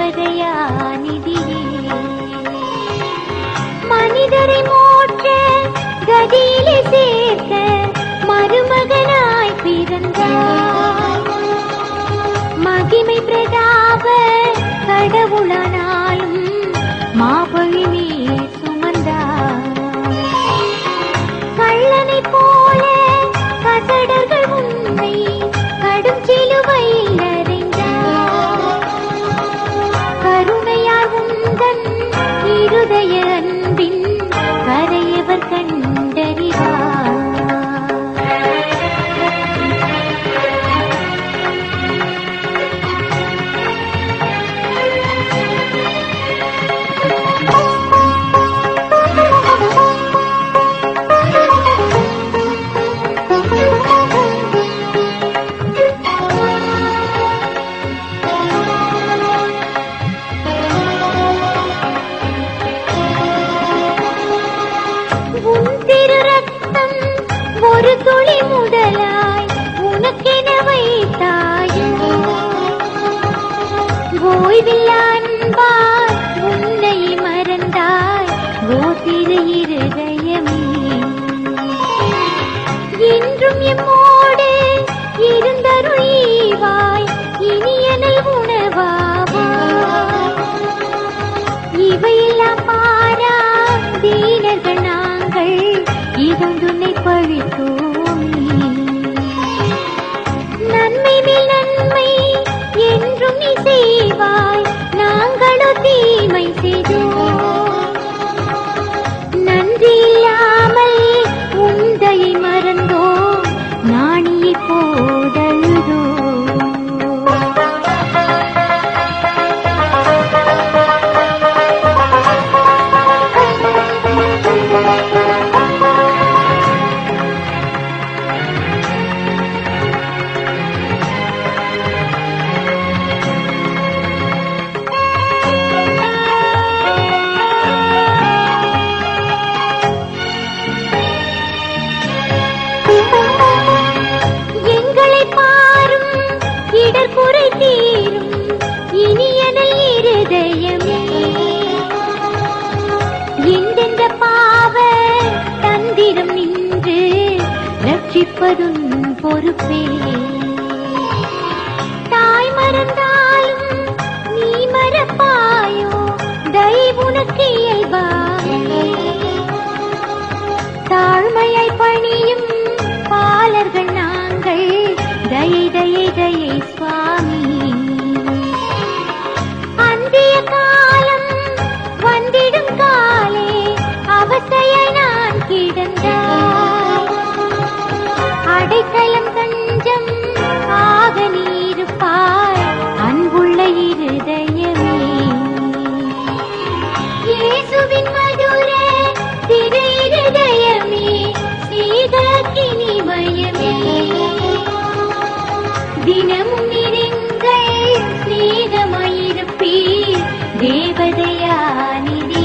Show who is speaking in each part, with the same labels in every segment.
Speaker 1: தேவதையாநிதியே மனிதரை மோட்ச கதியிலே சேர்க்க மருமகனாய் பிறந்தார் மகிமை பிரதாப கடவுளானாலும் மாபழிமே சுமந்தார் கள்ளனை போல கசடர்கள் உண்மை கடும் சிலுவையில் அறைந்தார் கருணையார் உந்தன் இருதய அன்பின் கரையவர் கண்டறிவார் உன் திரு ரத்தம் ஒரு துளி முதலாய் உனக்கென வைத்தாயோ ஓய்வில் அன்பாய் உன்னை மறந்தாய் ஓ திரு இருதயமே என்றும் எம்மோடு இருந்தருள்வாய் இனியனல் உணவாவாய் இவையெல்லாம் மாறா தீனர்கள் நாங்கள் இதொன்றுனை பழித்தோமே நன்மை மேல் நன்மை என்றும் நீ செய்வாய் நாங்களோ தீமை செய்தோம் நன்றி இல்லாமல் உந்தையை மறந்தோம் நாணியை போதழுதோ எங்களை பாரும் இடர்குறை தீரும் இனியனல் இருதயமே எந்தெந்த பாவ தந்திரம் நின்று ரட்சிப்பதும் பொறுப்பே தாய் மறந்தாலும் நீ மறப்பாயோ தயவுனக்கு இயல்பாமே தாழ்மையாய் பணியும் பாலர்கள் நாங்கள் தயை தயை தயை சுவாமி அந்திய காலம் வந்திடும் காலே அவசையாய் நான் கிடந்தாய் அடைக்கலம் தஞ்சம் ஆக நீருப்பாய் அன்புள்ள இருதயமே இயேசுவின் மதுர திரு இருதயமே ஸ்ரீகாக்கினி மயமே தினமும் நீங்கள் ஸ்நேகமாயிருப்பீர் தேவதையானிதியே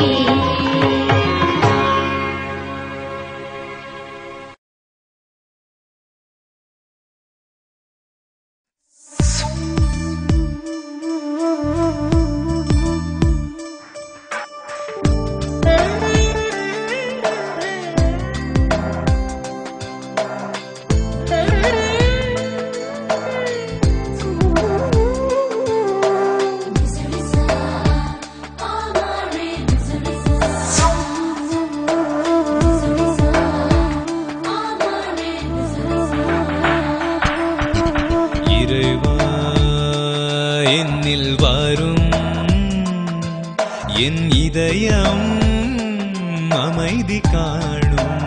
Speaker 2: இறைவா என்னில் வரும் என் இதயம் அமைதி காணும்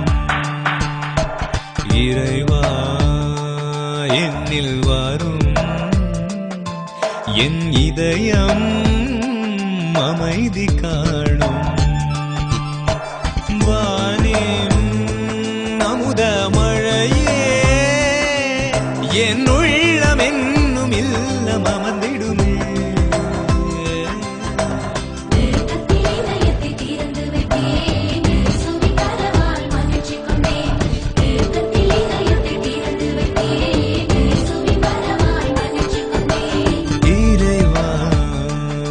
Speaker 2: இறைவா என்னில் வரும் என் இதயம் அமைதி காணும் வானேனும் அமுத மழையே என் உள்ளம் என்னும் இல்லம் அமர்ந்திடுமே
Speaker 3: இதயத்தை திறந்து வைத்தேன் இயேசுவின் கரவால் மகிழ்ச்சி கொண்டேன் இதயத்தில் இதயத்தை திறந்து வைத்தேன் இயேசுவின் கரவால் மகிழ்ச்சி கொண்டேன்
Speaker 2: இறைவா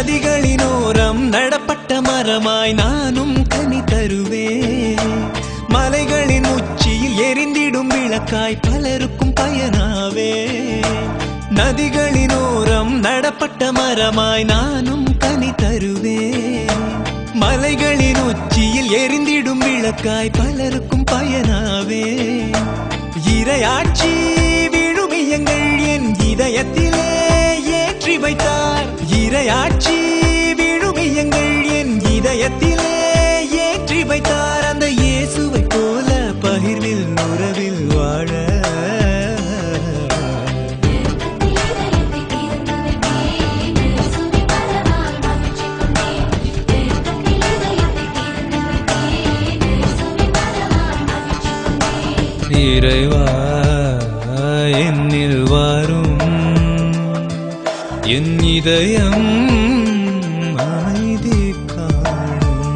Speaker 2: நதிகளினோரம் நடப்பட்ட மரமாய் நானும் கனி தருவேன் மலைகளின் உச்சியில் எரிந்திடும் விளக்காய் பலருக்கும் பயனாவே நதிகளினோரம் நடப்பட்ட மரமாய் நானும் கனி தருவேன் மலைகளின் உச்சியில் எரிந்திடும் விளக்காய் பலருக்கும் பயனாவே இரையாட்சி விழுமியங்கள் என் இதயத்திலே ஏற்றி வைத்தார் இரையாட்சி விழுமியங்கள் என் இதயத்திலே ஏற்றி வைத்தார் அந்த இயேசுவை போல பகிர்வில் உறவில் வாழ இறைவா என்னில் வாரும் என் இதயம் அமைதி காணும்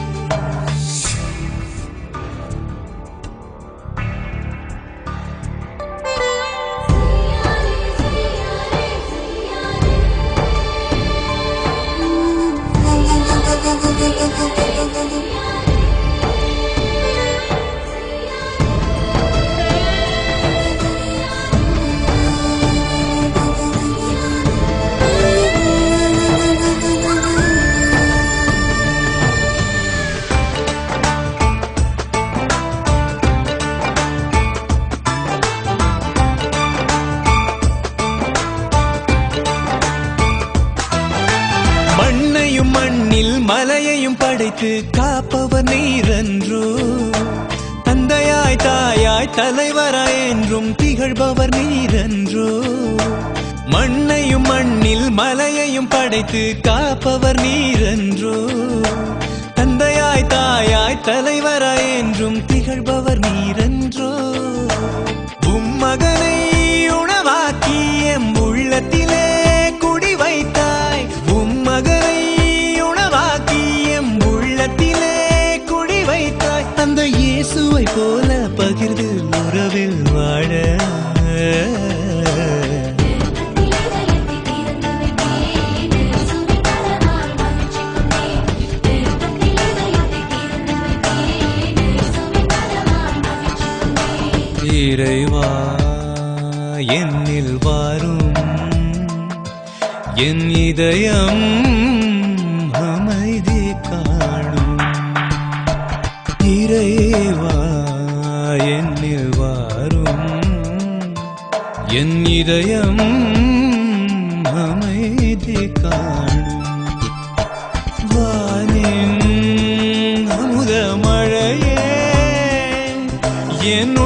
Speaker 2: மண்ணையும் மண்ணில் மலையையும் படைத்து காப்பவர் நீரன்றோ தந்தையாய் தாயாய் தலைவராய் என்றும் திகழ்பவர் நீரன்றோ மண்ணையும் மண்ணில் மலையையும் படைத்து காப்பவர் நீரன்றோ தந்தையாய் தாயாய் தலைவராய் என்றும் திகழ்பவர் நீரன்றோ உம் மகனை உணவாக்கி எம் உள்ளத்திலே குடி வைத்தாய் உம் மகனை உணவாக்கி எம் உள்ளத்திலே குடி வைத்தாய் அந்த இயேசுவை போல பகிர்ந்து உறவில் வாழ இறைவா என்னில் வாரும் என் இதயம் அமைதி காணும் இறைவா என்னில் வாரும் என் இதயம் அமைதி காணும் வானின் அமுத மழையே என்